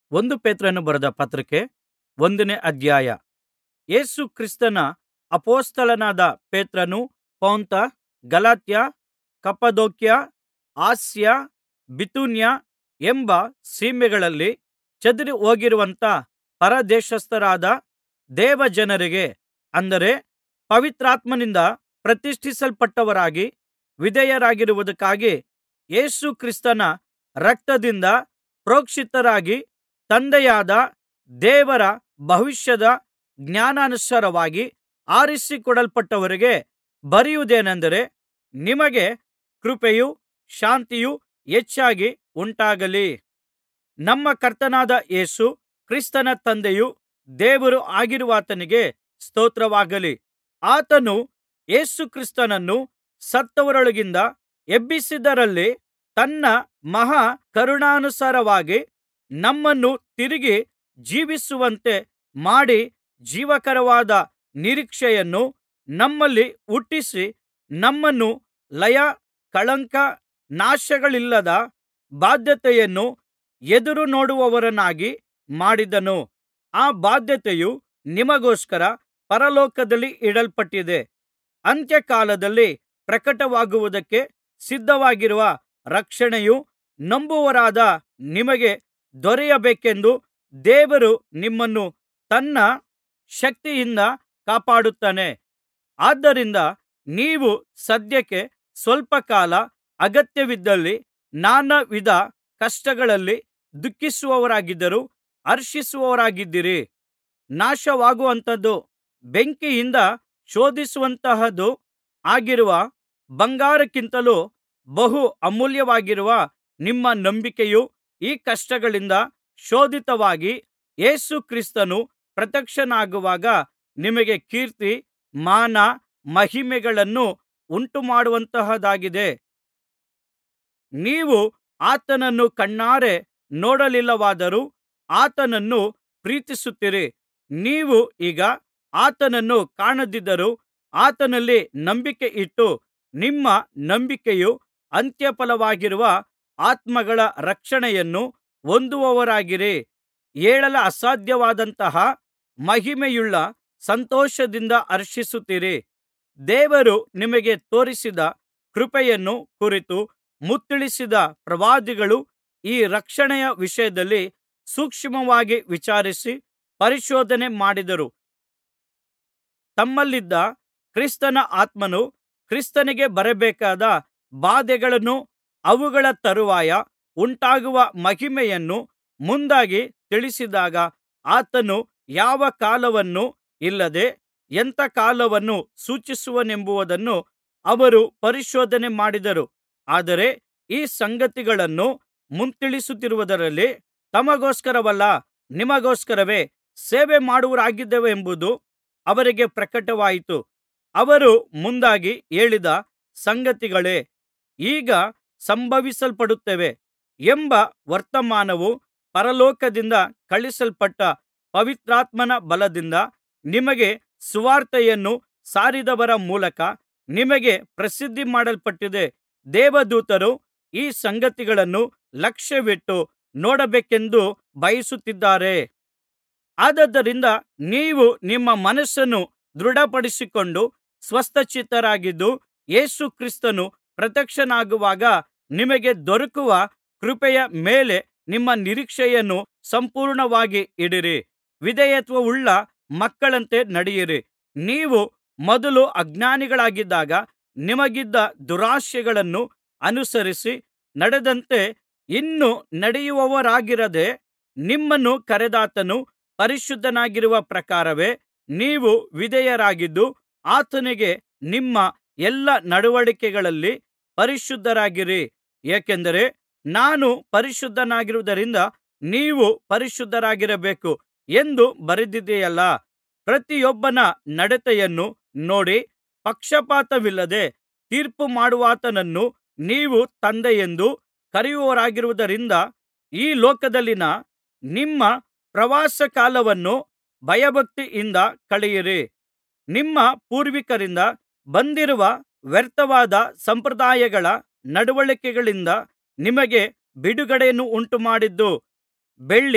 ಒಂದು ಪೇತ್ರನು ಬರೆದ ಪತ್ರಿಕೆ ಒಂದನೇ ಅಧ್ಯಾಯ ಯೇಸು ಕ್ರಿಸ್ತನ ಅಪೊಸ್ತಲನಾದ ಪೇತ್ರನು ಪೊಂತ ಗಲಾತ್ಯ ಕಪ್ಪದೋಕ್ಯ ಆಸ್ಯ ಬಿಥುನ್ಯ ಎಂಬ ಸೀಮೆಗಳಲ್ಲಿ ಚದುರಿಹೋಗಿರುವಂಥ ಪರದೇಶಸ್ಥರಾದ ದೇವಜನರಿಗೆ ಅಂದರೆ ಪವಿತ್ರಾತ್ಮನಿಂದ ಪ್ರತಿಷ್ಠಿಸಲ್ಪಟ್ಟವರಾಗಿ ವಿಧೇಯರಾಗಿರುವುದಕ್ಕಾಗಿ ಯೇಸು ಕ್ರಿಸ್ತನ ರಕ್ತದಿಂದ ಪ್ರೋಕ್ಷಿತರಾಗಿ ತಂದೆಯಾದ ದೇವರ ಭವಿಷ್ಯದ ಜ್ಞಾನಾನುಸಾರವಾಗಿ ಆರಿಸಿಕೊಡಲ್ಪಟ್ಟವರಿಗೆ ಬರೆಯುವುದೇನೆಂದರೆ ನಿಮಗೆ ಕೃಪೆಯೂ ಶಾಂತಿಯೂ ಹೆಚ್ಚಾಗಿ ಉಂಟಾಗಲಿ ನಮ್ಮ ಕರ್ತನಾದ ಯೇಸು ಕ್ರಿಸ್ತನ ತಂದೆಯೂ ದೇವರೂ ಆಗಿರುವಾತನಿಗೆ ಸ್ತೋತ್ರವಾಗಲಿ ಆತನು ಯೇಸು ಕ್ರಿಸ್ತನನ್ನು ಸತ್ತವರೊಳಗಿಂದ ಎಬ್ಬಿಸಿದ್ದರಲ್ಲಿ ತನ್ನ ಮಹಾ ಕರುಣಾನುಸಾರವಾಗಿ ನಮ್ಮನ್ನು ತಿರುಗಿ ಜೀವಿಸುವಂತೆ ಮಾಡಿ ಜೀವಕರವಾದ ನಿರೀಕ್ಷೆಯನ್ನು ನಮ್ಮಲ್ಲಿ ಹುಟ್ಟಿಸಿ ನಮ್ಮನ್ನು ಲಯ ಕಳಂಕ ನಾಶಗಳಿಲ್ಲದ ಬಾಧ್ಯತೆಯನ್ನು ಎದುರುನೋಡುವವರನ್ನಾಗಿ ಮಾಡಿದನು ಆ ಬಾಧ್ಯತೆಯು ನಿಮಗೋಸ್ಕರ ಪರಲೋಕದಲ್ಲಿ ಇಡಲ್ಪಟ್ಟಿದೆ ಅಂತ್ಯಕಾಲದಲ್ಲಿ ಪ್ರಕಟವಾಗುವುದಕ್ಕೆ ಸಿದ್ಧವಾಗಿರುವ ರಕ್ಷಣೆಯು ನಂಬುವವರಾದ ನಿಮಗೆ ದೊರೆಯಬೇಕೆಂದು ದೇವರು ನಿಮ್ಮನ್ನು ತನ್ನ ಶಕ್ತಿಯಿಂದ ಕಾಪಾಡುತ್ತಾನೆ ಆದ್ದರಿಂದ ನೀವು ಸದ್ಯಕ್ಕೆ ಸ್ವಲ್ಪ ಕಾಲ ಅಗತ್ಯವಿದ್ದಲ್ಲಿ ನಾನಾ ವಿಧ ಕಷ್ಟಗಳಲ್ಲಿ ದುಃಖಿಸುವವರಾಗಿದ್ದರೂ ಹರ್ಷಿಸುವವರಾಗಿದ್ದೀರಿ ನಾಶವಾಗುವಂಥದ್ದು ಬೆಂಕಿಯಿಂದ ಶೋಧಿಸುವಂತಹದ್ದೂ ಆಗಿರುವ ಬಂಗಾರಕ್ಕಿಂತಲೂ ಬಹು ಅಮೂಲ್ಯವಾಗಿರುವ ನಿಮ್ಮ ನಂಬಿಕೆಯು ಈ ಕಷ್ಟಗಳಿಂದ ಶೋಧಿತವಾಗಿ ಯೇಸು ಕ್ರಿಸ್ತನು ಪ್ರತ್ಯಕ್ಷನಾಗುವಾಗ ನಿಮಗೆ ಕೀರ್ತಿ ಮಾನ ಮಹಿಮೆಗಳನ್ನು ಉಂಟುಮಾಡುವಂತಹದ್ದಾಗಿದೆ ನೀವು ಆತನನ್ನು ಕಣ್ಣಾರೆ ನೋಡಲಿಲ್ಲವಾದರೂ ಆತನನ್ನು ಪ್ರೀತಿಸುತ್ತೀರಿ ನೀವು ಈಗ ಆತನನ್ನು ಕಾಣದಿದ್ದರೂ ಆತನಲ್ಲಿ ನಂಬಿಕೆ ಇಟ್ಟು ನಿಮ್ಮ ನಂಬಿಕೆಯು ಅಂತ್ಯಫಲವಾಗಿರುವ ಆತ್ಮಗಳ ರಕ್ಷಣೆಯನ್ನು ಹೊಂದುವವರಾಗಿರಿ ಹೇಳಲಸಾಧ್ಯವಾದಂತಹ ಮಹಿಮೆಯುಳ್ಳ ಸಂತೋಷದಿಂದ ಹರ್ಷಿಸುತ್ತೀರಿ ದೇವರು ನಿಮಗೆ ತೋರಿಸಿದ ಕೃಪೆಯನ್ನು ಕುರಿತು ಮುಂತಿಳಿಸಿದ ಪ್ರವಾದಿಗಳು ಈ ರಕ್ಷಣೆಯ ವಿಷಯದಲ್ಲಿ ಸೂಕ್ಷ್ಮವಾಗಿ ವಿಚಾರಿಸಿ ಪರಿಶೋಧನೆ ಮಾಡಿದರು ತಮ್ಮಲ್ಲಿದ್ದ ಕ್ರಿಸ್ತನ ಆತ್ಮನು ಕ್ರಿಸ್ತನಿಗೆ ಬರಬೇಕಾದ ಬಾಧೆಗಳನ್ನೂ ಅವುಗಳ ತರುವಾಯ ಉಂಟಾಗುವ ಮಹಿಮೆಯನ್ನು ಮುಂದಾಗಿ ತಿಳಿಸಿದಾಗ ಆತನು ಯಾವ ಕಾಲವನ್ನೂ ಇಲ್ಲದೆ ಎಂಥ ಕಾಲವನ್ನು ಸೂಚಿಸುವನೆಂಬುದನ್ನು ಅವರು ಪರಿಶೋಧನೆ ಮಾಡಿದರು ಆದರೆ ಈ ಸಂಗತಿಗಳನ್ನು ಮುಂತಿಳಿಸುತ್ತಿರುವುದರಲ್ಲಿ ತಮಗೋಸ್ಕರವಲ್ಲ ನಿಮಗೋಸ್ಕರವೇ ಸೇವೆ ಮಾಡುವವರಾಗಿದ್ದೇವೆಂಬುದು ಅವರಿಗೆ ಪ್ರಕಟವಾಯಿತು ಅವರು ಮುಂದಾಗಿ ಹೇಳಿದ ಸಂಗತಿಗಳೇ ಈಗ ಸಂಭವಿಸಲ್ಪಡುತ್ತವೆ ಎಂಬ ವರ್ತಮಾನವು ಪರಲೋಕದಿಂದ ಕಳುಹಿಸಲ್ಪಟ್ಟ ಪವಿತ್ರಾತ್ಮನ ಬಲದಿಂದ ನಿಮಗೆ ಸುವಾರ್ತೆಯನ್ನು ಸಾರಿದವರ ಮೂಲಕ ನಿಮಗೆ ಪ್ರಸಿದ್ಧಿ ಮಾಡಲ್ಪಟ್ಟಿದೆ ದೇವದೂತರು ಈ ಸಂಗತಿಗಳನ್ನು ಲಕ್ಷ್ಯವಿಟ್ಟು ನೋಡಬೇಕೆಂದು ಬಯಸುತ್ತಿದ್ದಾರೆ ಆದುದರಿಂದ ನೀವು ನಿಮ್ಮ ಮನಸ್ಸನ್ನು ದೃಢಪಡಿಸಿಕೊಂಡು ಸ್ವಸ್ಥಚಿತ್ತರಾಗಿದ್ದು ಯೇಸು ಕ್ರಿಸ್ತನು ಪ್ರತ್ಯಕ್ಷನಾಗುವಾಗ ನಿಮಗೆ ದೊರಕುವ ಕೃಪೆಯ ಮೇಲೆ ನಿಮ್ಮ ನಿರೀಕ್ಷೆಯನ್ನು ಸಂಪೂರ್ಣವಾಗಿ ಇಡಿರಿ ವಿಧೇಯತ್ವವುಳ್ಳ ಮಕ್ಕಳಂತೆ ನಡೆಯಿರಿ ನೀವು ಮೊದಲು ಅಜ್ಞಾನಿಗಳಾಗಿದ್ದಾಗ ನಿಮಗಿದ್ದ ದುರಾಶೆಗಳನ್ನು ಅನುಸರಿಸಿ ನಡೆದಂತೆ ಇನ್ನು ನಡೆಯುವವರಾಗಿರದೆ ನಿಮ್ಮನ್ನು ಕರೆದಾತನು ಪರಿಶುದ್ಧನಾಗಿರುವ ಪ್ರಕಾರವೇ ನೀವು ವಿಧೇಯರಾಗಿದ್ದು ಆತನಿಗೆ ನಿಮ್ಮ ಎಲ್ಲಾ ನಡವಳಿಕೆಗಳಲ್ಲಿ ಪರಿಶುದ್ಧರಾಗಿರಿ ಏಕೆಂದರೆ ನಾನು ಪರಿಶುದ್ಧನಾಗಿರುವುದರಿಂದ ನೀವು ಪರಿಶುದ್ಧರಾಗಿರಬೇಕು ಎಂದು ಬರೆದಿದೆಯಲ್ಲಾ ಪ್ರತಿಯೊಬ್ಬನ ನಡತೆಯನ್ನು ನೋಡಿ ಪಕ್ಷಪಾತವಿಲ್ಲದೆ ತೀರ್ಪು ಮಾಡುವಾತನನ್ನು ನೀವು ತಂದೆಯೆಂದು ಕರೆಯುವವರಾಗಿರುವುದರಿಂದ ಈ ಲೋಕದಲ್ಲಿನ ನಿಮ್ಮ ಪ್ರವಾಸ ಕಾಲವನ್ನು ಭಯಭಕ್ತಿಯಿಂದ ಕಳೆಯಿರಿ ನಿಮ್ಮ ಪೂರ್ವಿಕರಿಂದ ಬಂದಿರುವ ವ್ಯರ್ಥವಾದ ಸಂಪ್ರದಾಯಗಳ ನಡವಳಿಕೆಗಳಿಂದ ನಿಮಗೆ ಬಿಡುಗಡೆಯನ್ನು ಉಂಟುಮಾಡಿದ್ದು ಬೆಳ್ಳಿ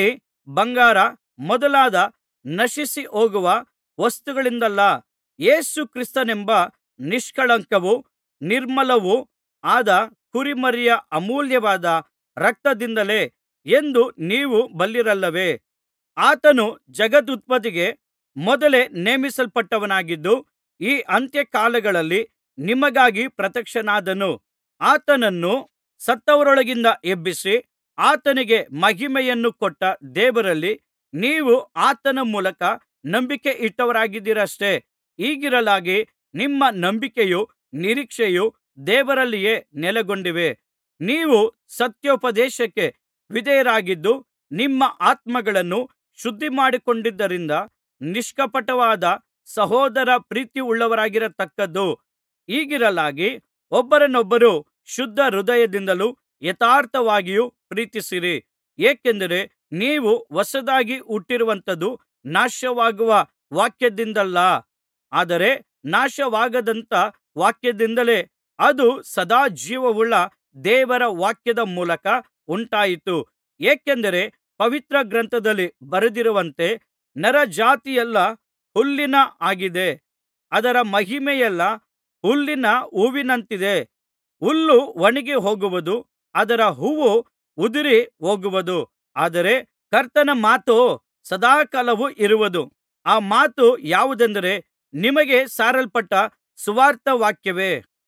ಬಂಗಾರ ಮೊದಲಾದ ನಶಿಸಿ ಹೋಗುವ ವಸ್ತುಗಳಿಂದಲ್ಲ ಯೇಸು ಕ್ರಿಸ್ತನೆಂಬ ನಿಷ್ಕಳಂಕವೂ ನಿರ್ಮಲವೂ ಆದ ಕುರಿಮರಿಯ ಅಮೂಲ್ಯವಾದ ರಕ್ತದಿಂದಲೇ ಎಂದು ನೀವು ಬಲ್ಲಿರಲ್ಲವೇ ಆತನು ಜಗದುತ್ಪತ್ತಿಗೆ ಮೊದಲೇ ನೇಮಿಸಲ್ಪಟ್ಟವನಾಗಿದ್ದು ಈ ಅಂತ್ಯಕಾಲಗಳಲ್ಲಿ ನಿಮಗಾಗಿ ಪ್ರತ್ಯಕ್ಷನಾದನು ಆತನನ್ನು ಸತ್ತವರೊಳಗಿಂದ ಎಬ್ಬಿಸಿ ಆತನಿಗೆ ಮಹಿಮೆಯನ್ನು ಕೊಟ್ಟ ದೇವರಲ್ಲಿ ನೀವು ಆತನ ಮೂಲಕ ನಂಬಿಕೆ ಇಟ್ಟವರಾಗಿದ್ದೀರಷ್ಟೆ ಹೀಗಿರಲಾಗಿ ನಿಮ್ಮ ನಂಬಿಕೆಯೂ ನಿರೀಕ್ಷೆಯೂ ದೇವರಲ್ಲಿಯೇ ನೆಲೆಗೊಂಡಿವೆ ನೀವು ಸತ್ಯೋಪದೇಶಕ್ಕೆ ವಿಧೇಯರಾಗಿದ್ದು ನಿಮ್ಮ ಆತ್ಮಗಳನ್ನು ಶುದ್ಧಿಮಾಡಿಕೊಂಡಿದ್ದರಿಂದ ನಿಷ್ಕಪಟವಾದ ಸಹೋದರ ಪ್ರೀತಿಯುಳ್ಳವರಾಗಿರತಕ್ಕದ್ದು ಹೀಗಿರಲಾಗಿ ಒಬ್ಬರನ್ನೊಬ್ಬರು ಶುದ್ಧ ಹೃದಯದಿಂದಲೂ ಯಥಾರ್ಥವಾಗಿಯೂ ಪ್ರೀತಿಸಿರಿ ಏಕೆಂದರೆ ನೀವು ಹೊಸದಾಗಿ ಹುಟ್ಟಿರುವಂಥದ್ದು ನಾಶವಾಗುವ ವಾಕ್ಯದಿಂದಲ್ಲ ಆದರೆ ನಾಶವಾಗದಂಥ ವಾಕ್ಯದಿಂದಲೇ ಅದು ಸದಾ ಜೀವವುಳ್ಳ ದೇವರ ವಾಕ್ಯದ ಮೂಲಕ ಉಂಟಾಯಿತು ಏಕೆಂದರೆ ಪವಿತ್ರ ಗ್ರಂಥದಲ್ಲಿ ಬರೆದಿರುವಂತೆ ನರಜಾತಿಯೆಲ್ಲಾ ಹುಲ್ಲಿನ ಹಾಗಿದೆ ಅದರ ಮಹಿಮೆಯೆಲ್ಲಾ ಹುಲ್ಲಿನ ಹೂವಿನಂತಿದೆ ಹುಲ್ಲು ಒಣಗಿ ಹೋಗುವುದು ಅದರ ಹೂವು ಉದುರಿ ಹೋಗುವುದು ಆದರೆ ಕರ್ತನ ಮಾತೋ ಸದಾಕಾಲವೂ ಇರುವುದು ಆ ಮಾತು ಯಾವುದೆಂದರೆ ನಿಮಗೆ ಸಾರಲ್ಪಟ್ಟ ಸುವಾರ್ತ ವಾಕ್ಯವೇ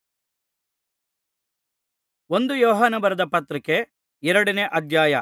ಒಂದು ಯೋಹಾನ ಬರೆದ ಪತ್ರಿಕೆ ಎರಡನೇ ಅಧ್ಯಾಯ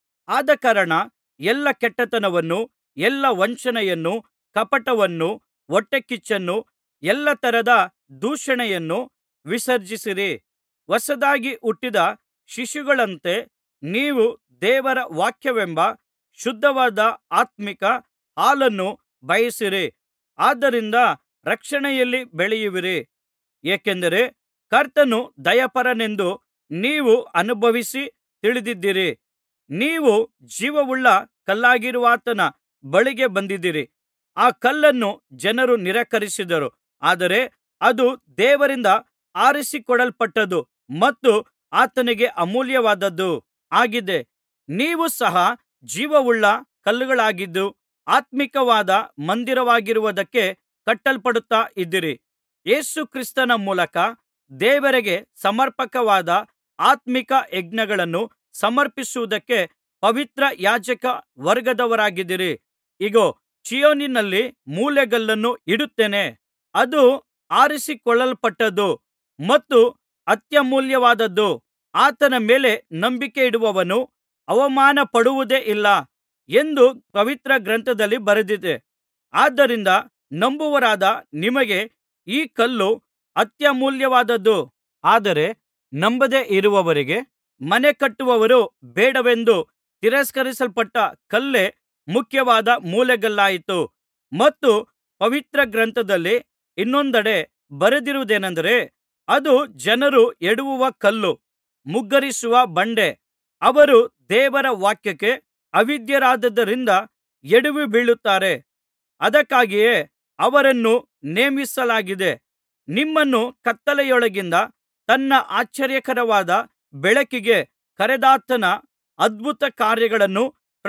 ಆದಕಾರಣ ಎಲ್ಲಾ ಕೆಟ್ಟತನವನ್ನೂ ಎಲ್ಲಾ ವಂಚನೆಯನ್ನೂ ಕಪಟವನ್ನೂ ಹೊಟ್ಟೆಕಿಚ್ಚನ್ನೂ ಎಲ್ಲಾ ತರದ ದೂಷಣೆಯನ್ನೂ ವಿಸರ್ಜಿಸಿರಿ ಹೊಸದಾಗಿ ಹುಟ್ಟಿದ ಶಿಶುಗಳಂತೆ ನೀವು ದೇವರ ವಾಕ್ಯವೆಂಬ ಶುದ್ಧವಾದ ಆತ್ಮಿಕ ಹಾಲನ್ನು ಬಯಸಿರಿ ಆದ್ದರಿಂದ ರಕ್ಷಣೆಯಲ್ಲಿ ಬೆಳೆಯುವಿರಿ ಏಕೆಂದರೆ ಕರ್ತನು ದಯಾಪರನೆಂದು ನೀವು ಅನುಭವಿಸಿ ತಿಳಿದಿದ್ದೀರಿ ನೀವು ಜೀವವುಳ್ಳ ಕಲ್ಲಾಗಿರುವಾತನ ಬಳಿಗೆ ಬಂದಿದ್ದೀರಿ ಆ ಕಲ್ಲನ್ನು ಜನರು ನಿರಾಕರಿಸಿದರು ಆದರೆ ಅದು ದೇವರಿಂದ ಆರಿಸಿಕೊಡಲ್ಪಟ್ಟದ್ದು ಮತ್ತು ಆತನಿಗೆ ಅಮೂಲ್ಯವಾದದ್ದು ಆಗಿದೆ ನೀವು ಸಹ ಜೀವವುಳ್ಳ ಕಲ್ಲುಗಳಾಗಿದ್ದು ಆತ್ಮಿಕವಾದ ಮಂದಿರವಾಗಿರುವುದಕ್ಕೆ ಕಟ್ಟಲ್ಪಡುತ್ತಾ ಇದ್ದೀರಿ ಯೇಸು ಕ್ರಿಸ್ತನ ಮೂಲಕ ದೇವರಿಗೆ ಸಮರ್ಪಕವಾದ ಆತ್ಮಿಕ ಯಜ್ಞಗಳನ್ನು ಸಮರ್ಪಿಸುವುದಕ್ಕೆ ಪವಿತ್ರ ಯಾಜಕ ವರ್ಗದವರಾಗಿದ್ದೀರಿ ಇಗೋ ಚೀಯೋನಿನಲ್ಲಿ ಮೂಲೆಗಲ್ಲನ್ನು ಇಡುತ್ತೇನೆ ಅದು ಆರಿಸಿಕೊಳ್ಳಲ್ಪಟ್ಟದ್ದು ಮತ್ತು ಅತ್ಯಮೂಲ್ಯವಾದದ್ದು ಆತನ ಮೇಲೆ ನಂಬಿಕೆಯಿಡುವವನು ಅವಮಾನಪಡುವುದೇ ಇಲ್ಲ ಎಂದು ಪವಿತ್ರ ಗ್ರಂಥದಲ್ಲಿ ಬರೆದಿದೆ ಆದ್ದರಿಂದ ನಂಬುವವರಾದ ನಿಮಗೆ ಈ ಕಲ್ಲು ಅತ್ಯಮೂಲ್ಯವಾದದ್ದು ಆದರೆ ನಂಬದೆ ಇರುವವರಿಗೆ ಮನೆ ಕಟ್ಟುವವರು ಬೇಡವೆಂದು ತಿರಸ್ಕರಿಸಲ್ಪಟ್ಟ ಕಲ್ಲೇ ಮುಖ್ಯವಾದ ಮೂಲೆಗಲ್ಲಾಯಿತು ಮತ್ತು ಪವಿತ್ರ ಗ್ರಂಥದಲ್ಲಿ ಇನ್ನೊಂದೆಡೆ ಬರೆದಿರುವುದೇನೆಂದರೆ ಅದು ಜನರು ಎಡವುವ ಕಲ್ಲು ಮುಗ್ಗರಿಸುವ ಬಂಡೆ ಅವರು ದೇವರ ವಾಕ್ಯಕ್ಕೆ ಅವಿಧೇಯರಾದದ್ದರಿಂದ ಎಡವಿ ಬೀಳುತ್ತಾರೆ ಅದಕ್ಕಾಗಿಯೇ ಅವರನ್ನು ನೇಮಿಸಲಾಗಿದೆ ನಿಮ್ಮನ್ನು ಕತ್ತಲೆಯೊಳಗಿಂದ ತನ್ನ ಆಶ್ಚರ್ಯಕರವಾದ ಬೆಳಕಿಗೆ ಕರೆದಾತನ ಅದ್ಭುತ ಕಾರ್ಯಗಳನ್ನು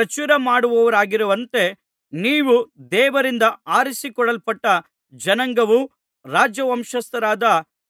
ಪ್ರಚುರಮಾಡುವವರಾಗಿರುವಂತೆ ನೀವು ದೇವರಿಂದ ಆರಿಸಿಕೊಳ್ಳಲ್ಪಟ್ಟ ಜನಾಂಗವೂ ರಾಜವಂಶಸ್ಥರಾದ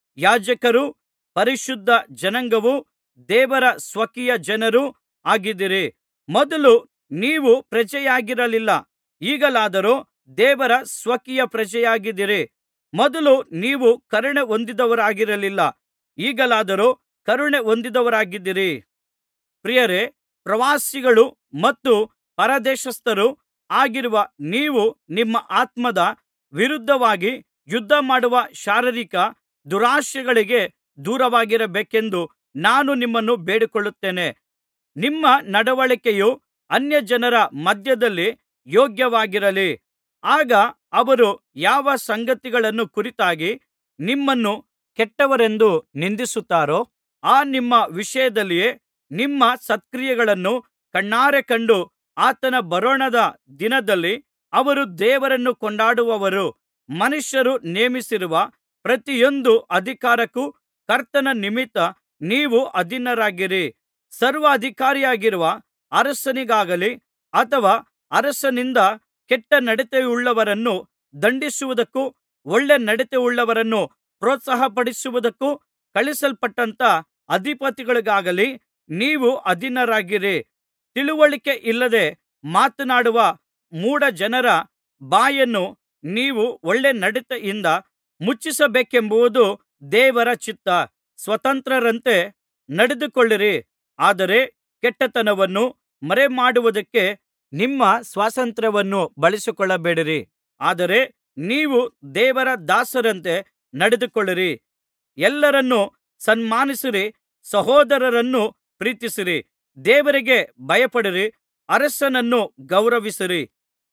ಯಾಜಕರೂ ಪರಿಶುದ್ಧ ಜನಾಂಗವೂ ದೇವರ ಸ್ವಕೀಯ ಜನರೂ ಆಗಿದ್ದೀರಿ ಮೊದಲು ನೀವು ಪ್ರಜೆಯಾಗಿರಲಿಲ್ಲ ಈಗಲಾದರೋ ದೇವರ ಸ್ವಕೀಯ ಪ್ರಜೆಯಾಗಿದ್ದೀರಿ ಮೊದಲು ನೀವು ಕರುಣೆ ಹೊಂದಿದವರಾಗಿರಲಿಲ್ಲ ಈಗಲಾದರೋ ಕರುಣೆ ಹೊಂದಿದವರಾಗಿದ್ದೀರಿ ಪ್ರಿಯರೇ ಪ್ರವಾಸಿಗಳು ಮತ್ತು ಪರದೇಶಸ್ಥರು ಆಗಿರುವ ನೀವು ನಿಮ್ಮ ಆತ್ಮದ ವಿರುದ್ಧವಾಗಿ ಯುದ್ಧಮಾಡುವ ಶಾರೀರಿಕ ದುರಾಶೆಗಳಿಗೆ ದೂರವಾಗಿರಬೇಕೆಂದು ನಾನು ನಿಮ್ಮನ್ನು ಬೇಡಿಕೊಳ್ಳುತ್ತೇನೆ ನಿಮ್ಮ ನಡವಳಿಕೆಯು ಅನ್ಯಜನರ ಮಧ್ಯದಲ್ಲಿ ಯೋಗ್ಯವಾಗಿರಲಿ ಆಗ ಅವರು ಯಾವ ಸಂಗತಿಗಳನ್ನು ಕುರಿತಾಗಿ ನಿಮ್ಮನ್ನು ಕೆಟ್ಟವರೆಂದು ನಿಂದಿಸುತ್ತಾರೋ ಆ ನಿಮ್ಮ ವಿಷಯದಲ್ಲಿಯೇ ನಿಮ್ಮ ಸತ್ಕ್ರಿಯೆಗಳನ್ನು ಕಣ್ಣಾರೆ ಕಂಡು ಆತನ ಬರೋಣದ ದಿನದಲ್ಲಿ ಅವರು ದೇವರನ್ನು ಕೊಂಡಾಡುವರು ಮನುಷ್ಯರು ನೇಮಿಸಿರುವ ಪ್ರತಿಯೊಂದು ಅಧಿಕಾರಕ್ಕೂ ಕರ್ತನ ನಿಮಿತ್ತ ನೀವು ಅಧೀನರಾಗಿರಿ ಸರ್ವಾಧಿಕಾರಿಯಾಗಿರುವ ಅರಸನಿಗಾಗಲಿ ಅಥವಾ ಅರಸನಿಂದ ಕೆಟ್ಟ ನಡತೆಯುಳ್ಳವರನ್ನು ದಂಡಿಸುವುದಕ್ಕೂ ಒಳ್ಳೆ ನಡತೆಯುಳ್ಳವರನ್ನು ಪ್ರೋತ್ಸಾಹಪಡಿಸುವುದಕ್ಕೂ ಕಳುಹಿಸಲ್ಪಟ್ಟಂಥ ಅಧಿಪತಿಗಳಿಗಾಗಲಿ ನೀವು ಅಧೀನರಾಗಿರಿ ತಿಳಿವಳಿಕೆ ಇಲ್ಲದೆ ಮಾತನಾಡುವ ಮೂಢ ಜನರ ಬಾಯನ್ನು ನೀವು ಒಳ್ಳೆ ನಡತೆಯಿಂದ ಮುಚ್ಚಿಸಬೇಕೆಂಬುದು ದೇವರ ಚಿತ್ತ ಸ್ವತಂತ್ರರಂತೆ ನಡೆದುಕೊಳ್ಳಿರಿ ಆದರೆ ಕೆಟ್ಟತನವನ್ನು ಮರೆಮಾಡುವುದಕ್ಕೆ ನಿಮ್ಮ ಸ್ವಾತಂತ್ರ್ಯವನ್ನು ಬಳಸಿಕೊಳ್ಳಬೇಡಿರಿ ಆದರೆ ನೀವು ದೇವರ ದಾಸರಂತೆ ನಡೆದುಕೊಳ್ಳಿರಿ ಎಲ್ಲರನ್ನೂ ಸನ್ಮಾನಿಸಿರಿ ಸಹೋದರರನ್ನು ಪ್ರೀತಿಸಿರಿ ದೇವರಿಗೆ ಭಯಪಡಿರಿ ಅರಸನನ್ನು ಗೌರವಿಸಿರಿ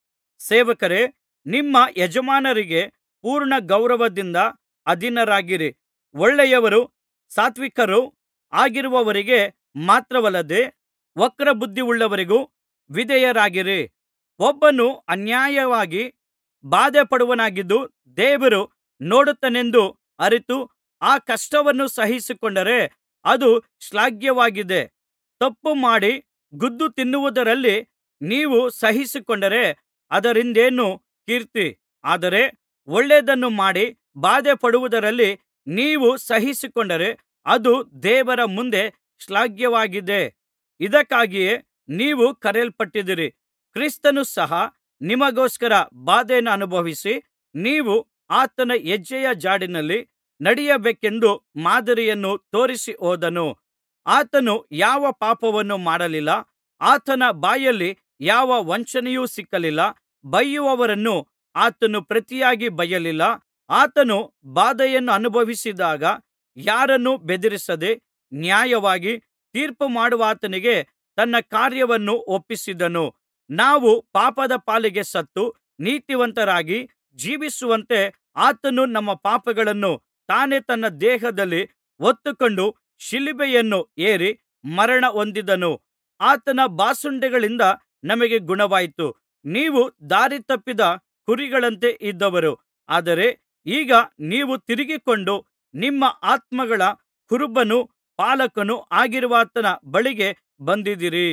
ಸೇವಕರೇ ನಿಮ್ಮ ಯಜಮಾನರಿಗೆ ಪೂರ್ಣ ಗೌರವದಿಂದ ಅಧೀನರಾಗಿರಿ ಒಳ್ಳೆಯವರು ಸಾತ್ವಿಕರೂ ಆಗಿರುವವರಿಗೆ ಮಾತ್ರವಲ್ಲದೆ ವಕ್ರಬುದ್ಧಿಯುಳ್ಳವರಿಗೂ ವಿಧೇಯರಾಗಿರಿ ಒಬ್ಬನು ಅನ್ಯಾಯವಾಗಿ ಬಾಧೆಪಡುವವನಾಗಿದ್ದು ದೇವರು ನೋಡುತ್ತಾನೆಂದು ಅರಿತು ಆ ಕಷ್ಟವನ್ನು ಸಹಿಸಿಕೊಂಡರೆ ಅದು ಶ್ಲಾಘ್ಯವಾಗಿದೆ ತಪ್ಪು ಮಾಡಿ ಗುದ್ದು ತಿನ್ನುವುದರಲ್ಲಿ ನೀವು ಸಹಿಸಿಕೊಂಡರೆ ಅದರಿಂದೇನು ಕೀರ್ತಿ ಆದರೆ ಒಳ್ಳೆಯದನ್ನು ಮಾಡಿ ಬಾಧೆಪಡುವುದರಲ್ಲಿ ನೀವು ಸಹಿಸಿಕೊಂಡರೆ ಅದು ದೇವರ ಮುಂದೆ ಶ್ಲಾಘ್ಯವಾಗಿದೆ ಇದಕ್ಕಾಗಿಯೇ ನೀವು ಕರೆಯಲ್ಪಟ್ಟಿದ್ದೀರಿ ಕ್ರಿಸ್ತನು ಸಹ ನಿಮಗೋಸ್ಕರ ಬಾಧೆಯನ್ನು ಅನುಭವಿಸಿ ನೀವು ಆತನ ಹೆಜ್ಜೆಯ ಜಾಡಿನಲ್ಲಿ ನಡೆಯಬೇಕೆಂದು ಮಾದರಿಯನ್ನು ತೋರಿಸಿ ಹೋದನು ಆತನು ಯಾವ ಪಾಪವನ್ನೂ ಮಾಡಲಿಲ್ಲ ಆತನ ಬಾಯಲ್ಲಿ ಯಾವ ವಂಚನೆಯೂ ಸಿಕ್ಕಲಿಲ್ಲ ಬಯ್ಯುವವರನ್ನು ಆತನು ಪ್ರತಿಯಾಗಿ ಬಯ್ಯಲಿಲ್ಲ ಆತನು ಬಾಧೆಯನ್ನು ಅನುಭವಿಸಿದಾಗ ಯಾರನ್ನೂ ಬೆದರಿಸದೆ ನ್ಯಾಯವಾಗಿ ತೀರ್ಪುಮಾಡುವಾತನಿಗೆ ತನ್ನ ಕಾರ್ಯವನ್ನು ಒಪ್ಪಿಸಿದನು ನಾವು ಪಾಪದ ಪಾಲಿಗೆ ಸತ್ತು ನೀತಿವಂತರಾಗಿ ಜೀವಿಸುವಂತೆ ಆತನು ನಮ್ಮ ಪಾಪಗಳನ್ನು ತಾನೇ ತನ್ನ ದೇಹದಲ್ಲಿ ಹೊತ್ತುಕೊಂಡು ಶಿಲುಬೆಯನ್ನು ಏರಿ ಮರಣ ಹೊಂದಿದನು ಆತನ ಬಾಸುಂಡೆಗಳಿಂದ ನಮಗೆ ಗುಣವಾಯಿತು ನೀವು ದಾರಿ ತಪ್ಪಿದ ಕುರಿಗಳಂತೆ ಇದ್ದವರು ಆದರೆ ಈಗ ನೀವು ತಿರುಗಿಕೊಂಡು ನಿಮ್ಮ ಆತ್ಮಗಳ ಕುರುಬನೂ ಪಾಲಕನೂ ಆಗಿರುವಾತನ ಬಳಿಗೆ ಬಂದಿದ್ದೀರಿ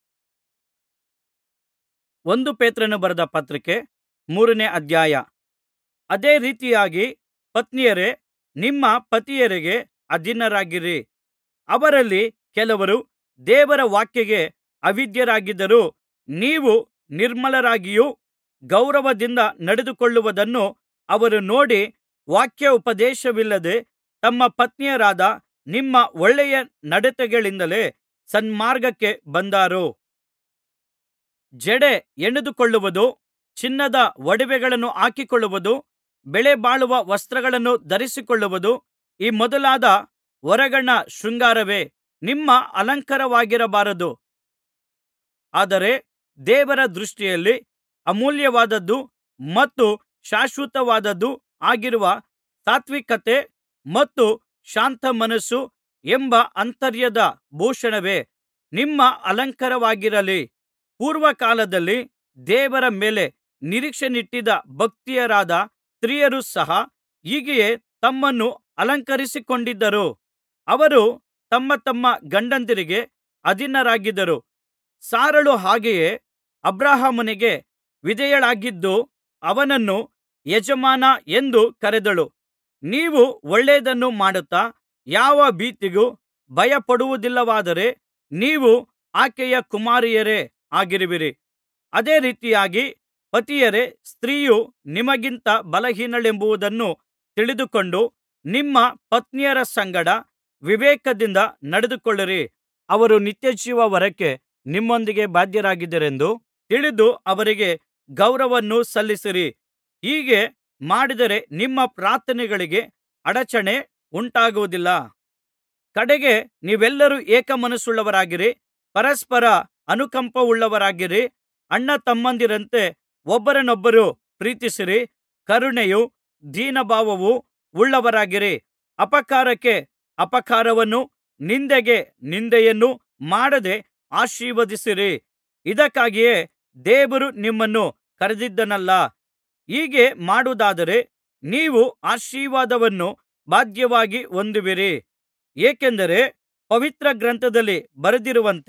ಒಂದು ಪೇತ್ರನು ಬರೆದ ಪತ್ರಿಕೆ ಮೂರನೇ ಅಧ್ಯಾಯ ಅದೇ ರೀತಿಯಾಗಿ ಪತ್ನಿಯರೇ ನಿಮ್ಮ ಪತಿಯರಿಗೆ ಅಧೀನರಾಗಿರಿ ಅವರಲ್ಲಿ ಕೆಲವರು ದೇವರ ವಾಕ್ಯಕ್ಕೆ ಅವಿಧೇಯರಾಗಿದ್ದರೂ ನೀವು ನಿರ್ಮಲರಾಗಿಯೂ ಗೌರವದಿಂದ ನಡೆದುಕೊಳ್ಳುವುದನ್ನು ಅವರು ನೋಡಿ ವಾಕ್ಯೋಪದೇಶವಿಲ್ಲದೆ ತಮ್ಮ ಪತ್ನಿಯರಾದ ನಿಮ್ಮ ಒಳ್ಳೆಯ ನಡತೆಗಳಿಂದಲೇ ಸನ್ಮಾರ್ಗಕ್ಕೆ ಬಂದಾರು ಜಡೆ ಹೆಣೆದುಕೊಳ್ಳುವುದು ಚಿನ್ನದ ಒಡವೆಗಳನ್ನು ಹಾಕಿಕೊಳ್ಳುವುದು ಬೆಲೆಬಾಳುವ ವಸ್ತ್ರಗಳನ್ನು ಧರಿಸಿಕೊಳ್ಳುವುದು ಈ ಮೊದಲಾದ ಹೊರಗಣ ಶೃಂಗಾರವೇ ನಿಮ್ಮ ಅಲಂಕಾರವಾಗಿರಬಾರದು ಆದರೆ ದೇವರ ದೃಷ್ಟಿಯಲ್ಲಿ ಅಮೂಲ್ಯವಾದದ್ದೂ ಮತ್ತು ಶಾಶ್ವತವಾದದ್ದೂ ಆಗಿರುವ ಸಾತ್ವಿಕತೆ ಮತ್ತು ಶಾಂತ ಮನಸ್ಸು ಎಂಬ ಆಂತರ್ಯದ ಭೂಷಣವೇ ನಿಮ್ಮ ಅಲಂಕಾರವಾಗಿರಲಿ ಪೂರ್ವಕಾಲದಲ್ಲಿ ದೇವರ ಮೇಲೆ ನಿರೀಕ್ಷೆಯಿಟ್ಟಿದ್ದ ಭಕ್ತಿಯರಾದ ಸ್ತ್ರೀಯರು ಸಹ ಹೀಗೆಯೇ ತಮ್ಮನ್ನು ಅಲಂಕರಿಸಿಕೊಂಡಿದ್ದರು ಅವರು ತಮ್ಮ ತಮ್ಮ ಗಂಡಂದಿರಿಗೆ ಅಧೀನರಾಗಿದ್ದರು ಸಾರಳು ಹಾಗೆಯೇ ಅಬ್ರಹಾಮನಿಗೆ ವಿಧೇಯಳಾಗಿದ್ದು ಅವನನ್ನು ಯಜಮಾನ ಎಂದು ಕರೆದಳು ನೀವು ಒಳ್ಳೆಯದನ್ನು ಮಾಡುತ್ತಾ ಯಾವ ಭೀತಿಗೂ ಭಯಪಡುವುದಿಲ್ಲವಾದರೆ ನೀವು ಆಕೆಯ ಕುಮಾರಿಯರೇ ಆಗಿರುವಿರಿ ಅದೇ ರೀತಿಯಾಗಿ ಪತಿಯರೇ ಸ್ತ್ರೀಯು ನಿಮಗಿಂತ ಬಲಹೀನಳೆಂಬುದನ್ನು ತಿಳಿದುಕೊಂಡು ನಿಮ್ಮ ಪತ್ನಿಯರ ಸಂಗಡ ವಿವೇಕದಿಂದ ನಡೆದುಕೊಳ್ಳಿರಿ ಅವರು ನಿತ್ಯಜೀವ ಹೊರಕ್ಕೆ ನಿಮ್ಮೊಂದಿಗೆ ಬಾಧ್ಯರಾಗಿದ್ದಾರೆಂದು ತಿಳಿದು ಅವರಿಗೆ ಗೌರವವನ್ನು ಸಲ್ಲಿಸಿರಿ ಹೀಗೆ ಮಾಡಿದರೆ ನಿಮ್ಮ ಪ್ರಾರ್ಥನೆಗಳಿಗೆ ಅಡಚಣೆ ಉಂಟಾಗುವುದಿಲ್ಲ ಕಡೆಗೆ ನೀವೆಲ್ಲರೂ ಏಕಮನಸ್ಸುಳ್ಳವರಾಗಿರಿ ಪರಸ್ಪರ ಅನುಕಂಪವುಳ್ಳವರಾಗಿರಿ ಅಣ್ಣತಮ್ಮಂದಿರಂತೆ ಒಬ್ಬರನ್ನೊಬ್ಬರು ಪ್ರೀತಿಸಿರಿ ಕರುಣೆಯೂ ದೀನಭಾವವೂ ಉಳ್ಳವರಾಗಿರಿ ಅಪಕಾರಕ್ಕೆ ಅಪಕಾರವನ್ನೂ ನಿಂದೆಗೆ ನಿಂದೆಯನ್ನೂ ಮಾಡದೆ ಆಶೀರ್ವದಿಸಿರಿ ಇದಕ್ಕಾಗಿಯೇ ದೇವರು ನಿಮ್ಮನ್ನು ಕರೆದಿದ್ದಾನಲ್ಲಾ ಹೀಗೆ ಮಾಡುವುದಾದರೆ ನೀವು ಆಶೀರ್ವಾದವನ್ನು ಬಾಧ್ಯವಾಗಿ ಹೊಂದುವಿರಿ ಏಕೆಂದರೆ ಪವಿತ್ರ ಗ್ರಂಥದಲ್ಲಿ ಬರೆದಿರುವಂತೆ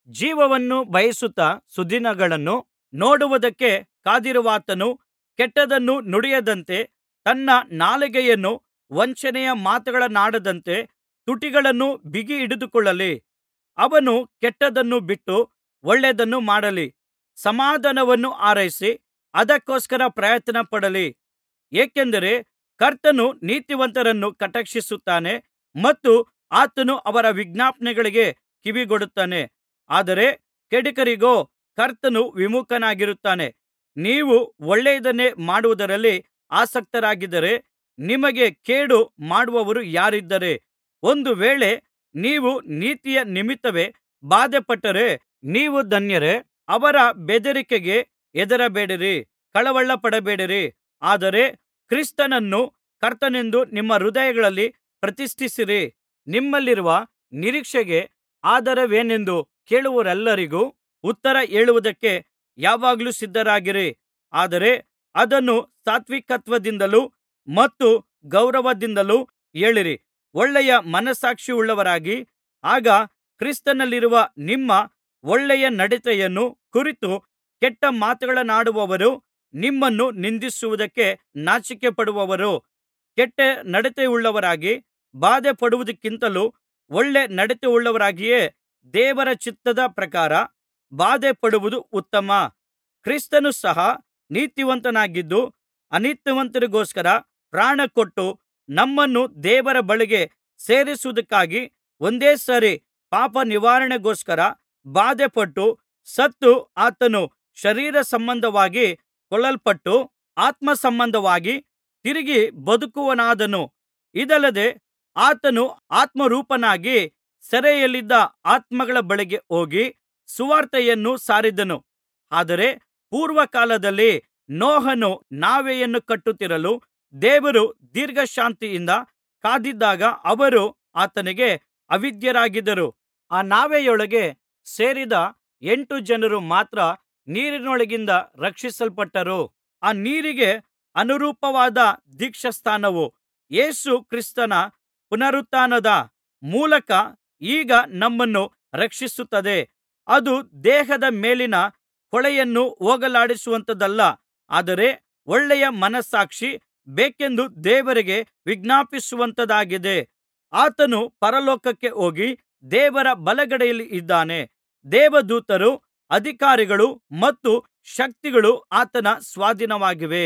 ಜೀವವನ್ನು ಬಯಸುತ್ತಾ ಸುದಿನಗಳನ್ನು ನೋಡುವುದಕ್ಕೆ ಕಾದಿರುವಾತನು ಕೆಟ್ಟದ್ದನ್ನು ನುಡಿಯದಂತೆ ತನ್ನ ನಾಲಿಗೆಯನ್ನು ವಂಚನೆಯ ಮಾತುಗಳನ್ನಾಡದಂತೆ ತುಟಿಗಳನ್ನು ಬಿಗಿಹಿಡಿದುಕೊಳ್ಳಲಿ ಅವನು ಕೆಟ್ಟದ್ದನ್ನು ಬಿಟ್ಟು ಒಳ್ಳೆಯದನ್ನು ಮಾಡಲಿ ಸಮಾಧಾನವನ್ನು ಹಾರೈಸಿ ಅದಕ್ಕೋಸ್ಕರ ಪ್ರಯತ್ನಪಡಲಿ ಏಕೆಂದರೆ ಕರ್ತನು ನೀತಿವಂತರನ್ನು ಕಟಾಕ್ಷಿಸುತ್ತಾನೆ ಮತ್ತು ಆತನು ಅವರ ವಿಜ್ಞಾಪನೆಗಳಿಗೆ ಕಿವಿಗೊಡುತ್ತಾನೆ ಆದರೆ ಕೆಡುಕರಿಗೋ ಕರ್ತನು ವಿಮುಖನಾಗಿರುತ್ತಾನೆ ನೀವು ಒಳ್ಳೆಯದನ್ನೇ ಮಾಡುವುದರಲ್ಲಿ ಆಸಕ್ತರಾಗಿದ್ದರೆ ನಿಮಗೆ ಕೇಡು ಮಾಡುವವರು ಯಾರಿದ್ದಾರೆ ಒಂದು ವೇಳೆ ನೀವು ನೀತಿಯ ನಿಮಿತ್ತವೇ ಬಾಧೆಪಟ್ಟರೆ ನೀವು ಧನ್ಯರೇ ಅವರ ಬೆದರಿಕೆಗೆ ಹೆದರಬೇಡಿರಿ ಕಳವಳಪಡಬೇಡಿರಿ ಆದರೆ ಕ್ರಿಸ್ತನನ್ನು ಕರ್ತನೆಂದು ನಿಮ್ಮ ಹೃದಯಗಳಲ್ಲಿ ಪ್ರತಿಷ್ಠಿಸಿರಿ ನಿಮ್ಮಲ್ಲಿರುವ ನಿರೀಕ್ಷೆಗೆ ಆಧಾರವೇನೆಂದು ಕೇಳುವವರೆಲ್ಲರಿಗೂ ಉತ್ತರ ಹೇಳುವುದಕ್ಕೆ ಯಾವಾಗಲೂ ಸಿದ್ಧರಾಗಿರಿ ಆದರೆ ಅದನ್ನು ಸಾತ್ವಿಕತ್ವದಿಂದಲೂ ಮತ್ತು ಗೌರವದಿಂದಲೂ ಹೇಳಿರಿ ಒಳ್ಳೆಯ ಮನಸ್ಸಾಕ್ಷಿಯುಳ್ಳವರಾಗಿ ಆಗ ಕ್ರಿಸ್ತನಲ್ಲಿರುವ ನಿಮ್ಮ ಒಳ್ಳೆಯ ನಡತೆಯನ್ನು ಕುರಿತು ಕೆಟ್ಟ ಮಾತುಗಳನ್ನಾಡುವವರು ನಿಮ್ಮನ್ನು ನಿಂದಿಸುವುದಕ್ಕೆ ನಾಚಿಕೆಪಡುವರು ಕೆಟ್ಟ ನಡತೆಯುಳ್ಳವರಾಗಿ ಬಾಧೆಪಡುವುದಕ್ಕಿಂತಲೂ ಒಳ್ಳೆ ನಡತೆಯುಳ್ಳವರಾಗಿಯೇ ದೇವರ ಚಿತ್ತದ ಪ್ರಕಾರ ಬಾಧೆಪಡುವುದು ಉತ್ತಮ ಕ್ರಿಸ್ತನು ಸಹ ನೀತಿವಂತನಾಗಿದ್ದು ಅನೀತಿವಂತರಿಗೋಸ್ಕರ ಪ್ರಾಣಕೊಟ್ಟು ನಮ್ಮನ್ನು ದೇವರ ಬಳಿಗೆ ಸೇರಿಸುವುದಕ್ಕಾಗಿ ಒಂದೇ ಸಾರಿ ಪಾಪನಿವಾರಣೆಗೋಸ್ಕರ ಬಾಧೆಪಟ್ಟು ಸತ್ತು ಆತನು ಶರೀರ ಸಂಬಂಧವಾಗಿ ಕೊಲ್ಲಲ್ಪಟ್ಟು ಆತ್ಮ ಸಂಬಂಧವಾಗಿ ತಿರುಗಿ ಬದುಕುವವನಾದನು ಇದಲ್ಲದೆ ಆತನು ಆತ್ಮರೂಪನಾಗಿ ಸೆರೆಯಲ್ಲಿದ್ದ ಆತ್ಮಗಳ ಬಳಿಗೆ ಹೋಗಿ ಸುವಾರ್ತೆಯನ್ನು ಸಾರಿದನು ಆದರೆ ಪೂರ್ವಕಾಲದಲ್ಲಿ ನೋಹನು ನಾವೆಯನ್ನು ಕಟ್ಟುತ್ತಿರಲು ದೇವರು ದೀರ್ಘಶಾಂತಿಯಿಂದ ಕಾದಿದ್ದಾಗ ಅವರು ಆತನಿಗೆ ಅವಿಧೇಯರಾಗಿದ್ದರು ಆ ನಾವೆಯೊಳಗೆ ಸೇರಿದ ಎಂಟು ಜನರು ಮಾತ್ರ ನೀರಿನೊಳಗಿಂದ ರಕ್ಷಿಸಲ್ಪಟ್ಟರು ಆ ನೀರಿಗೆ ಅನುರೂಪವಾದ ದೀಕ್ಷಾಸ್ನಾನವು ಯೇಸು ಕ್ರಿಸ್ತನ ಪುನರುತ್ಥಾನದ ಮೂಲಕ ಈಗ ನಮ್ಮನ್ನು ರಕ್ಷಿಸುತ್ತದೆ ಅದು ದೇಹದ ಮೇಲಿನ ಹೊಳೆಯನ್ನು ಹೋಗಲಾಡಿಸುವಂಥದ್ದಲ್ಲ ಆದರೆ ಒಳ್ಳೆಯ ಮನಸ್ಸಾಕ್ಷಿ ಬೇಕೆಂದು ದೇವರಿಗೆ ವಿಜ್ಞಾಪಿಸುವಂಥದ್ದಾಗಿದೆ ಆತನು ಪರಲೋಕಕ್ಕೆ ಹೋಗಿ ದೇವರ ಬಲಗಡೆಯಲ್ಲಿ ಇದ್ದಾನೆ ದೇವದೂತರು ಅಧಿಕಾರಿಗಳು ಮತ್ತು ಶಕ್ತಿಗಳು ಆತನ ಸ್ವಾಧೀನವಾಗಿವೆ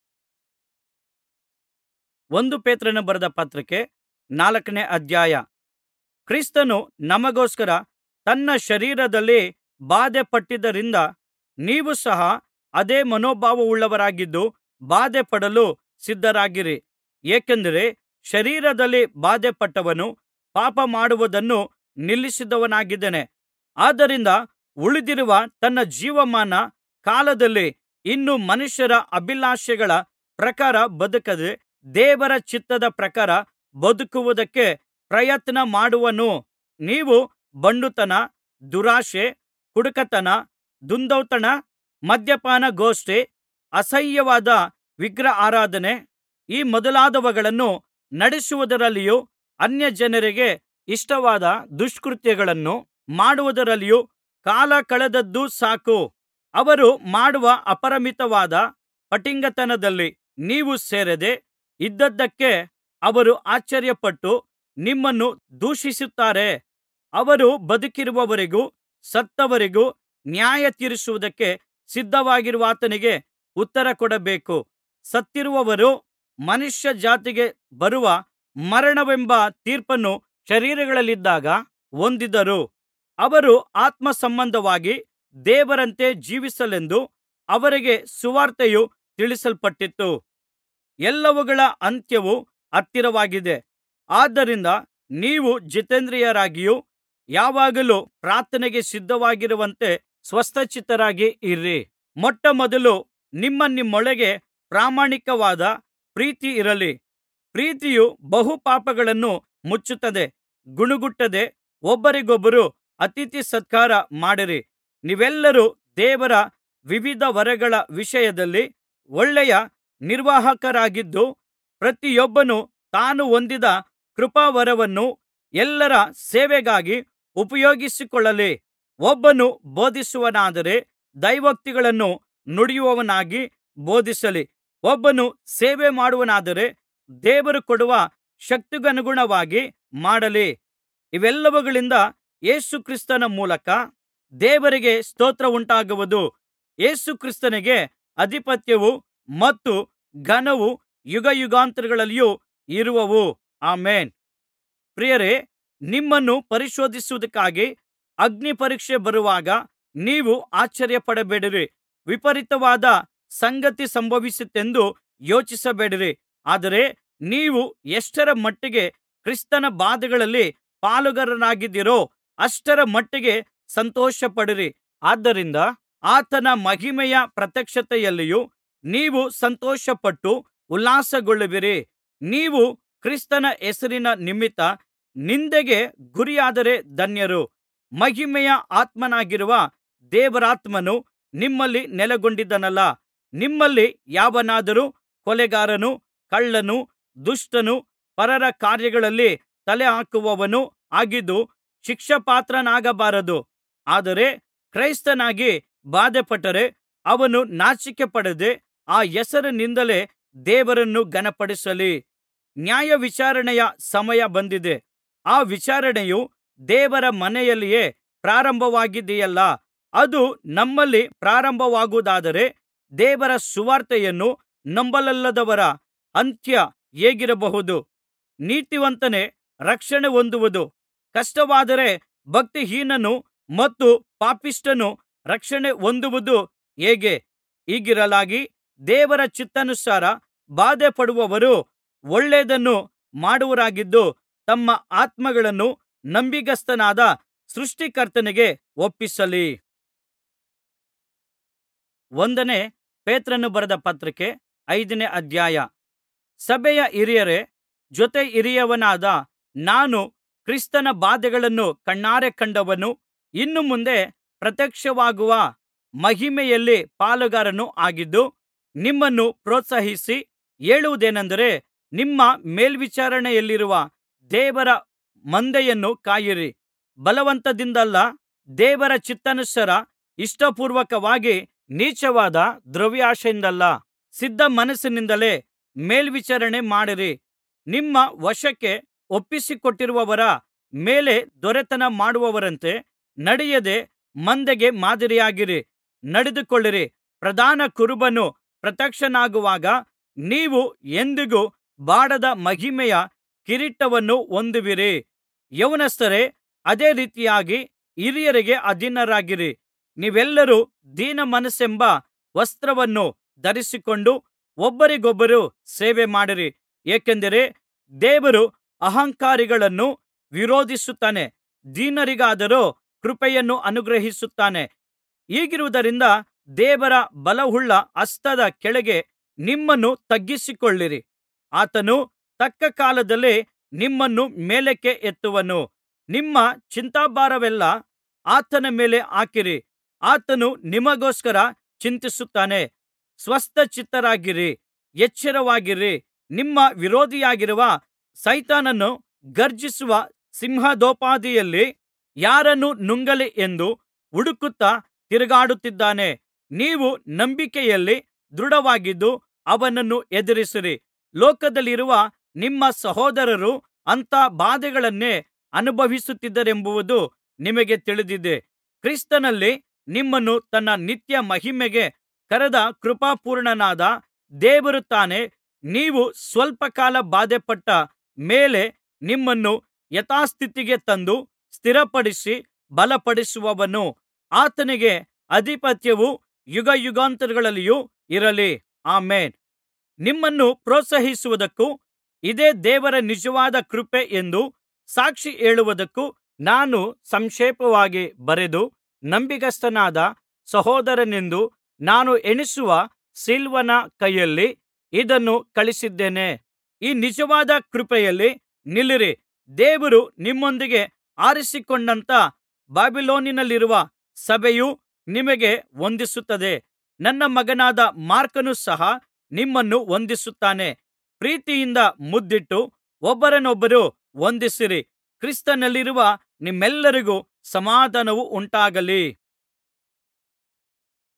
ಒಂದು ಪೇತ್ರನು ಬರೆದ ಪತ್ರಿಕೆ ನಾಲ್ಕನೇ ಅಧ್ಯಾಯ ಕ್ರಿಸ್ತನು ನಮಗೋಸ್ಕರ ತನ್ನ ಶರೀರದಲ್ಲಿ ಬಾಧೆಪಟ್ಟಿದ್ದರಿಂದ ನೀವು ಸಹ ಅದೇ ಮನೋಭಾವವುಳ್ಳವರಾಗಿದ್ದು ಬಾಧೆಪಡಲು ಸಿದ್ಧರಾಗಿರಿ ಏಕೆಂದರೆ ಶರೀರದಲ್ಲಿ ಬಾಧೆಪಟ್ಟವನು ಪಾಪ ಮಾಡುವುದನ್ನು ನಿಲ್ಲಿಸಿದವನಾಗಿದ್ದಾನೆ ಆದ್ದರಿಂದ ಉಳಿದಿರುವ ತನ್ನ ಜೀವಮಾನ ಕಾಲದಲ್ಲಿ ಇನ್ನು ಮನುಷ್ಯರ ಅಭಿಲಾಷೆಗಳ ಪ್ರಕಾರ ಬದುಕದೆ ದೇವರ ಚಿತ್ತದ ಪ್ರಕಾರ ಬದುಕುವುದಕ್ಕೆ ಪ್ರಯತ್ನ ಮಾಡುವನು ನೀವು ಬಂಡುತನ ದುರಾಶೆ ಕುಡುಕತನ ದುಂದೌತಣ ಮದ್ಯಪಾನ ಗೋಷ್ಠಿ ಅಸಹ್ಯವಾದ ವಿಗ್ರಹಾರಾಧನೆ ಈ ಮೊದಲಾದವುಗಳನ್ನು ನಡೆಸುವುದರಲ್ಲಿಯೂ ಅನ್ಯಜನರಿಗೆ ಇಷ್ಟವಾದ ದುಷ್ಕೃತ್ಯಗಳನ್ನು ಮಾಡುವುದರಲ್ಲಿಯೂ ಕಾಲ ಕಳೆದದ್ದು ಸಾಕು ಅವರು ಮಾಡುವ ಅಪರಿಮಿತವಾದ ಪಟಿಂಗತನದಲ್ಲಿ ನೀವು ಸೇರದೆ ಇದ್ದದ್ದಕ್ಕೆ ಅವರು ಆಶ್ಚರ್ಯಪಟ್ಟು ನಿಮ್ಮನ್ನು ದೂಷಿಸುತ್ತಾರೆ ಅವರು ಬದುಕಿರುವವರಿಗೂ ಸತ್ತವರಿಗೂ ನ್ಯಾಯತೀರಿಸುವುದಕ್ಕೆ ಸಿದ್ಧವಾಗಿರುವಾತನಿಗೆ ಉತ್ತರ ಕೊಡಬೇಕು ಸತ್ತಿರುವವರು ಮನುಷ್ಯ ಜಾತಿಗೆ ಬರುವ ಮರಣವೆಂಬ ತೀರ್ಪನ್ನು ಶರೀರಗಳಲ್ಲಿದ್ದಾಗ ಹೊಂದಿದರು ಅವರು ಆತ್ಮ ಸಂಬಂಧವಾಗಿ ದೇವರಂತೆ ಜೀವಿಸಲೆಂದು ಅವರಿಗೆ ಸುವಾರ್ತೆಯು ತಿಳಿಸಲ್ಪಟ್ಟಿತು ಎಲ್ಲವುಗಳ ಅಂತ್ಯವು ಹತ್ತಿರವಾಗಿದೆ ಆದ್ದರಿಂದ ನೀವು ಜಿತೇಂದ್ರಿಯರಾಗಿಯೂ ಯಾವಾಗಲೂ ಪ್ರಾರ್ಥನೆಗೆ ಸಿದ್ಧವಾಗಿರುವಂತೆ ಸ್ವಸ್ಥಚಿತ್ತರಾಗಿ ಇರಿ ಮೊಟ್ಟಮೊದಲು ನಿಮ್ಮ ನಿಮ್ಮೊಳಗೆ ಪ್ರಾಮಾಣಿಕವಾದ ಪ್ರೀತಿ ಇರಲಿ ಪ್ರೀತಿಯು ಬಹು ಪಾಪಗಳನ್ನು ಮುಚ್ಚುತ್ತದೆ ಗುಣುಗುಟ್ಟದೆ ಒಬ್ಬರಿಗೊಬ್ಬರು ಅತಿಥಿ ಸತ್ಕಾರ ಮಾಡಿರಿ ನೀವೆಲ್ಲರೂ ದೇವರ ವಿವಿಧ ವರಗಳ ವಿಷಯದಲ್ಲಿ ಒಳ್ಳೆಯ ನಿರ್ವಾಹಕರಾಗಿದ್ದು ಪ್ರತಿಯೊಬ್ಬನು ತಾನು ಹೊಂದಿದ ಕೃಪಾವರವನ್ನು ಎಲ್ಲರ ಸೇವೆಗಾಗಿ ಉಪಯೋಗಿಸಿಕೊಳ್ಳಲಿ ಒಬ್ಬನು ಬೋಧಿಸುವವನಾದರೆ ದೈವೋಕ್ತಿಗಳನ್ನು ನುಡಿಯುವವನಾಗಿ ಬೋಧಿಸಲಿ ಒಬ್ಬನು ಸೇವೆ ಮಾಡುವವನಾದರೆ ದೇವರು ಕೊಡುವ ಶಕ್ತಿಗನುಗುಣವಾಗಿ ಮಾಡಲಿ ಇವೆಲ್ಲವುಗಳಿಂದ ಯೇಸು ಕ್ರಿಸ್ತನ ಮೂಲಕ ದೇವರಿಗೆ ಸ್ತೋತ್ರವುಂಟಾಗುವುದು ಯೇಸು ಕ್ರಿಸ್ತನಿಗೆ ಅಧಿಪತ್ಯವೂ ಮತ್ತು ಘನವೂ ಯುಗಯುಗಾಂತರಗಳಲ್ಲಿಯೂ ಇರುವವು ಆಮೆನ್ ಪ್ರಿಯರೇ ನಿಮ್ಮನ್ನು ಪರಿಶೋಧಿಸುವುದಕ್ಕಾಗಿ ಅಗ್ನಿಪರೀಕ್ಷೆ ಬರುವಾಗ ನೀವು ಆಶ್ಚರ್ಯಪಡಬೇಡಿರಿ ವಿಪರೀತವಾದ ಸಂಗತಿ ಸಂಭವಿಸಿತೆಂದು ಯೋಚಿಸಬೇಡಿರಿ ಆದರೆ ನೀವು ಎಷ್ಟರ ಮಟ್ಟಿಗೆ ಕ್ರಿಸ್ತನ ಬಾಧೆಗಳಲ್ಲಿ ಪಾಲುಗಾರರಾಗಿದ್ದೀರೋ ಅಷ್ಟರ ಮಟ್ಟಿಗೆ ಸಂತೋಷಪಡಿರಿ ಆದ್ದರಿಂದ ಆತನ ಮಹಿಮೆಯ ಪ್ರತ್ಯಕ್ಷತೆಯಲ್ಲಿಯೂ ನೀವು ಸಂತೋಷಪಟ್ಟು ಉಲ್ಲಾಸಗೊಳ್ಳುವಿರಿ ನೀವು ಕ್ರಿಸ್ತನ ಹೆಸರಿನ ನಿಮಿತ್ತ ನಿಂದೆಗೆ ಗುರಿಯಾದರೆ ಧನ್ಯರು ಮಹಿಮೆಯ ಆತ್ಮನಾಗಿರುವ ದೇವರಾತ್ಮನು ನಿಮ್ಮಲ್ಲಿ ನೆಲೆಗೊಂಡಿದ್ದಾನಲ್ಲಾ ನಿಮ್ಮಲ್ಲಿ ಯಾವನಾದರೂ ಕೊಲೆಗಾರನು ಕಳ್ಳನು ದುಷ್ಟನು ಪರರ ಕಾರ್ಯಗಳಲ್ಲಿ ತಲೆಹಾಕುವವನು ಆಗಿದ್ದು ಶಿಕ್ಷಾಪಾತ್ರನಾಗಬಾರದು ಆದರೆ ಕ್ರೈಸ್ತನಾಗಿ ಬಾಧೆಪಟ್ಟರೆ ಅವನು ನಾಚಿಕೆಪಡದೆ ಆ ಹೆಸರಿನಿಂದಲೇ ದೇವರನ್ನು ಘನಪಡಿಸಲಿ ನ್ಯಾಯವಿಚಾರಣೆಯ ಸಮಯ ಬಂದಿದೆ ಆ ವಿಚಾರಣೆಯು ದೇವರ ಮನೆಯಲ್ಲಿಯೇ ಪ್ರಾರಂಭವಾಗಿದೆಯಲ್ಲಾ ಅದು ನಮ್ಮಲ್ಲಿ ಪ್ರಾರಂಭವಾಗುವುದಾದರೆ ದೇವರ ಸುವಾರ್ತೆಯನ್ನು ನಂಬಲೊಲ್ಲದವರ ಅಂತ್ಯ ಹೇಗಿರಬಹುದು ನೀತಿವಂತನೇ ರಕ್ಷಣೆ ಹೊಂದುವುದು ಕಷ್ಟವಾದರೆ ಭಕ್ತಿಹೀನನು ಮತ್ತು ಪಾಪಿಷ್ಠನು ರಕ್ಷಣೆ ಹೊಂದುವುದು ಹೇಗೆ ಹೀಗಿರಲಾಗಿ ದೇವರ ಚಿತ್ತಾನುಸಾರ ಬಾಧೆಪಡುವವರು ಒಳ್ಳೆಯದನ್ನು ಮಾಡುವವರಾಗಿದ್ದು ತಮ್ಮ ಆತ್ಮಗಳನ್ನು ನಂಬಿಗಸ್ತನಾದ ಸೃಷ್ಟಿಕರ್ತನಿಗೆ ಒಪ್ಪಿಸಲಿ ಒಂದನೇ ಪೇತ್ರನು ಬರೆದ ಪತ್ರಿಕೆ ಐದನೇ ಅಧ್ಯಾಯ ಸಭೆಯ ಹಿರಿಯರೇ ಜೊತೆ ಹಿರಿಯವನಾದ ನಾನು ಕ್ರಿಸ್ತನ ಬಾಧೆಗಳನ್ನು ಕಣ್ಣಾರೆ ಕಂಡವನು ಇನ್ನು ಮುಂದೆ ಪ್ರತ್ಯಕ್ಷವಾಗುವ ಮಹಿಮೆಯಲ್ಲಿ ಪಾಲುಗಾರನೂ ಆಗಿದ್ದು ನಿಮ್ಮನ್ನು ಪ್ರೋತ್ಸಾಹಿಸಿ ಹೇಳುವುದೇನೆಂದರೆ ನಿಮ್ಮ ಮೇಲ್ವಿಚಾರಣೆಯಲ್ಲಿರುವ ದೇವರ ಮಂದೆಯನ್ನು ಕಾಯಿರಿ ಬಲವಂತದಿಂದಲ್ಲ ದೇವರ ಚಿತ್ತಾನುಸಾರ ಇಷ್ಟಪೂರ್ವಕವಾಗಿ ನೀಚವಾದ ದ್ರವ್ಯಾಶೆಯಿಂದಲ್ಲ ಸಿದ್ಧ ಮನಸ್ಸಿನಿಂದಲೇ ಮೇಲ್ವಿಚಾರಣೆ ಮಾಡಿರಿ ನಿಮ್ಮ ವಶಕ್ಕೆ ಒಪ್ಪಿಸಿಕೊಟ್ಟಿರುವವರ ಮೇಲೆ ದೊರೆತನ ಮಾಡುವವರಂತೆ ನಡೆಯದೆ ಮಂದೆಗೆ ಮಾದರಿಯಾಗಿರಿ ನಡೆದುಕೊಳ್ಳಿರಿ ಪ್ರಧಾನ ಕುರುಬನು ಪ್ರತ್ಯಕ್ಷನಾಗುವಾಗ ನೀವು ಎಂದಿಗೂ ಬಾಡದ ಮಹಿಮೆಯ ಕಿರೀಟವನ್ನು ಹೊಂದುವಿರಿ ಯೌವನಸ್ಥರೇ ಅದೇ ರೀತಿಯಾಗಿ ಹಿರಿಯರಿಗೆ ಅಧೀನರಾಗಿರಿ ನೀವೆಲ್ಲರೂ ದೀನಮನಸ್ಸೆಂಬ ವಸ್ತ್ರವನ್ನು ಧರಿಸಿಕೊಂಡು ಒಬ್ಬರಿಗೊಬ್ಬರು ಸೇವೆ ಮಾಡಿರಿ ಏಕೆಂದರೆ ದೇವರು ಅಹಂಕಾರಿಗಳನ್ನು ವಿರೋಧಿಸುತ್ತಾನೆ ದೀನರಿಗಾದರೋ ಕೃಪೆಯನ್ನು ಅನುಗ್ರಹಿಸುತ್ತಾನೆ ಹೀಗಿರುವುದರಿಂದ ದೇವರ ಬಲವುಳ್ಳ ಹಸ್ತದ ಕೆಳಗೆ ನಿಮ್ಮನ್ನು ತಗ್ಗಿಸಿಕೊಳ್ಳಿರಿ ಆತನು ತಕ್ಕ ಕಾಲದಲ್ಲಿ ನಿಮ್ಮನ್ನು ಮೇಲಕ್ಕೆ ಎತ್ತುವನು ನಿಮ್ಮ ಚಿಂತಾಭಾರವೆಲ್ಲಾ ಆತನ ಮೇಲೆ ಹಾಕಿರಿ ಆತನು ನಿಮಗೋಸ್ಕರ ಚಿಂತಿಸುತ್ತಾನೆ ಸ್ವಸ್ಥಚಿತ್ತರಾಗಿರಿ ಎಚ್ಚರವಾಗಿರಿ ನಿಮ್ಮ ವಿರೋಧಿಯಾಗಿರುವ ಸೈತಾನನು ಗರ್ಜಿಸುವ ಸಿಂಹದೋಪಾದಿಯಲ್ಲಿ ಯಾರನ್ನು ನುಂಗಲಿ ಎಂದು ಹುಡುಕುತ್ತಾ ತಿರುಗಾಡುತ್ತಿದ್ದಾನೆ ನೀವು ನಂಬಿಕೆಯಲ್ಲಿ ದೃಢವಾಗಿದ್ದು ಅವನನ್ನು ಎದುರಿಸಿರಿ ಲೋಕದಲ್ಲಿರುವ ನಿಮ್ಮ ಸಹೋದರರು ಅಂಥ ಬಾಧೆಗಳನ್ನೇ ಅನುಭವಿಸುತ್ತಿದ್ದಾರೆಂಬುದು ನಿಮಗೆ ತಿಳಿದಿದೆ ಕ್ರಿಸ್ತನಲ್ಲಿ ನಿಮ್ಮನ್ನು ತನ್ನ ನಿತ್ಯ ಮಹಿಮೆಗೆ ಕರೆದ ಕೃಪಾಪೂರ್ಣನಾದ ದೇವರು ತಾನೇ ನೀವು ಸ್ವಲ್ಪ ಕಾಲ ಬಾಧೆಪಟ್ಟ ಮೇಲೆ ನಿಮ್ಮನ್ನು ಯಥಾಸ್ಥಿತಿಗೆ ತಂದು ಸ್ಥಿರಪಡಿಸಿ ಬಲಪಡಿಸುವವನು ಆತನಿಗೆ ಅಧಿಪತ್ಯವೂ ಯುಗಯುಗಾಂತರಗಳಲ್ಲಿಯೂ ಇರಲಿ ಆಮೆನ್ ನಿಮ್ಮನ್ನು ಪ್ರೋತ್ಸಾಹಿಸುವುದಕ್ಕೂ ಇದೇ ದೇವರ ನಿಜವಾದ ಕೃಪೆ ಎಂದು ಸಾಕ್ಷಿ ಹೇಳುವುದಕ್ಕೂ ನಾನು ಸಂಕ್ಷೇಪವಾಗಿ ಬರೆದು ನಂಬಿಗಸ್ತನಾದ ಸಹೋದರನೆಂದು ನಾನು ಎಣಿಸುವ ಸಿಲ್ವನ ಕೈಯಲ್ಲಿ ಇದನ್ನು ಕಳುಹಿಸಿದ್ದೇನೆ ಈ ನಿಜವಾದ ಕೃಪೆಯಲ್ಲಿ ನಿಲ್ಲಿರಿ ದೇವರು ನಿಮ್ಮೊಂದಿಗೆ ಆರಿಸಿಕೊಂಡಂಥ ಬಾಬಿಲೋನಿನಲ್ಲಿರುವ ಸಭೆಯು ನಿಮಗೆ ವಂದಿಸುತ್ತದೆ ನನ್ನ ಮಗನಾದ ಮಾರ್ಕನು ಸಹ ನಿಮ್ಮನ್ನು ವಂದಿಸುತ್ತಾನೆ ಪ್ರೀತಿಯಿಂದ ಮುದ್ದಿಟ್ಟು ಒಬ್ಬರನೊಬ್ಬರು ವಂದಿಸಿರಿ ಕ್ರಿಸ್ತನಲ್ಲಿರುವ ನಿಮ್ಮೆಲ್ಲರಿಗೂ ಸಮಾಧಾನವು ಉಂಟಾಗಲಿ